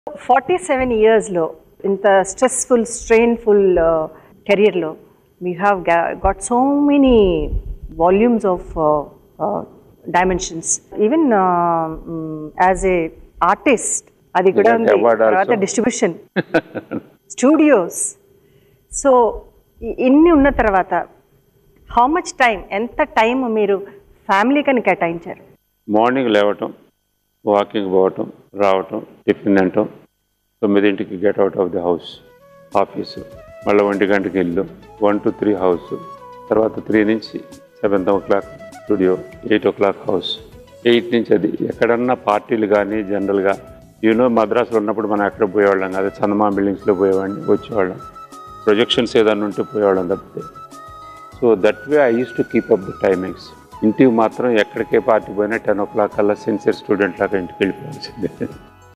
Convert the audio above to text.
Forty seven ఇయర్స్లో ఇంత stressful strainful కెరియర్లో we have got so many volumes of dimensions even as a artist అది కూడా Yeah, ఉంది award also. తర్వాత డిస్ట్రిబ్యూషన్ స్టూడియోస్ సో ఇన్ని ఉన్న తర్వాత హౌ మచ్ టైం ఎంత టైం మీరు ఫ్యామిలీకని కేటాయించారు మార్నింగ్ లేవటం వాకింగ్ పోవటం రావటం టిఫిన్ తినటం తొమ్మిదింటికి get out of the house office మళ్ళీ ఒంటి గంటకి ఇల్లు వన్ టు త్రీ హౌస్ తర్వాత త్రీ నుంచి seven o'clock studio eight o'clock house eight నుంచి అది ఎక్కడన్నా పార్టీలు కానీ జనరల్గా యూనో మద్రాసులో ఉన్నప్పుడు మనం ఎక్కడ పోయేవాళ్ళం కాదు చందమా బిల్డింగ్స్లో పోయేవాడిని వచ్చేవాళ్ళం ప్రొజెక్షన్స్ ఏదన్నా ఉంటే పోయేవాళ్ళం తప్పితే so that way I use to keep up the timings ఇంటికి మాత్రం ఎక్కడికే పార్టీ పోయినా టెన్ ఓ క్లాక్ కల్లా సిన్సియర్ స్టూడెంట్ లాగా ఇంటికి వెళ్ళిపోవాల్సిందే